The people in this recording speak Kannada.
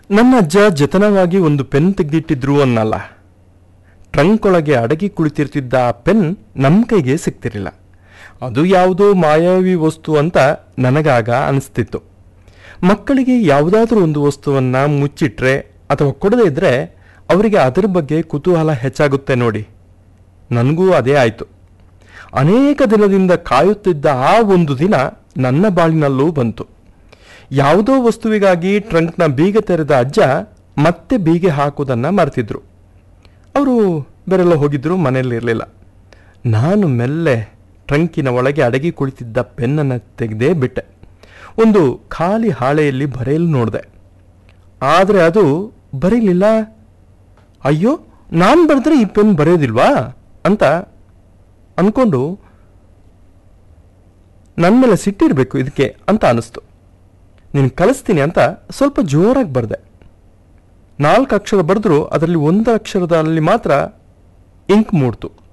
ನನ್ನ ಅಜ್ಜ ಜತನವಾಗಿ ಒಂದು ಪೆನ್ ತೆಗೆದಿಟ್ಟಿದ್ರು ಅನ್ನಲ್ಲ ಟ್ರಂಕ್ ಒಳಗೆ ಅಡಗಿ ಕುಳಿತಿರ್ತಿದ್ದ ಆ ಪೆನ್ ನಮ್ಮ ಕೈಗೆ ಸಿಗ್ತಿರಲಿಲ್ಲ ಅದು ಯಾವುದೋ ಮಾಯಾವಿ ವಸ್ತು ಅಂತ ನನಗಾಗ ಅನಿಸ್ತಿತ್ತು ಮಕ್ಕಳಿಗೆ ಯಾವುದಾದ್ರೂ ಒಂದು ವಸ್ತುವನ್ನು ಮುಚ್ಚಿಟ್ರೆ ಅಥವಾ ಕೊಡದೇ ಇದ್ದರೆ ಅವರಿಗೆ ಅದರ ಬಗ್ಗೆ ಕುತೂಹಲ ಹೆಚ್ಚಾಗುತ್ತೆ ನೋಡಿ ನನಗೂ ಅದೇ ಆಯಿತು ಅನೇಕ ದಿನದಿಂದ ಕಾಯುತ್ತಿದ್ದ ಆ ಒಂದು ದಿನ ನನ್ನ ಬಾಳಿನಲ್ಲೂ ಬಂತು ಯಾವುದೋ ವಸ್ತುವಿಗಾಗಿ ಟ್ರಂಕ್ನ ಬೀಗ ತೆರೆದ ಅಜ್ಜ ಮತ್ತೆ ಬೀಗೆ ಹಾಕುವುದನ್ನು ಮರೆತಿದ್ರು ಅವರು ಬೇರೆಲ್ಲ ಹೋಗಿದ್ರು ಮನೆಯಲ್ಲಿರಲಿಲ್ಲ ನಾನು ಮೆಲ್ಲೆ ಟ್ರಂಕಿನ ಒಳಗೆ ಅಡಗಿ ಕುಳಿತಿದ್ದ ಪೆನ್ನನ್ನು ತೆಗೆದೇ ಬಿಟ್ಟೆ ಒಂದು ಖಾಲಿ ಹಾಳೆಯಲ್ಲಿ ಬರೆಯಲು ನೋಡಿದೆ ಆದರೆ ಅದು ಬರೀಲಿಲ್ಲ ಅಯ್ಯೋ ನಾನು ಬರೆದ್ರೆ ಈ ಪೆನ್ ಬರೆಯೋದಿಲ್ವಾ ಅಂತ ಅಂದ್ಕೊಂಡು ನನ್ನ ಮೇಲೆ ಸಿಟ್ಟಿರಬೇಕು ಇದಕ್ಕೆ ಅಂತ ಅನಿಸ್ತು ನೀನು ಕಲಿಸ್ತೀನಿ ಅಂತ ಸ್ವಲ್ಪ ಜೋರಾಗಿ ಬರೆದೆ ನಾಲ್ಕು ಅಕ್ಷರ ಬರೆದ್ರು ಅದರಲ್ಲಿ ಒಂದು ಅಕ್ಷರದಲ್ಲಿ ಮಾತ್ರ ಇಂಕ್ ಮೂಡ್ತು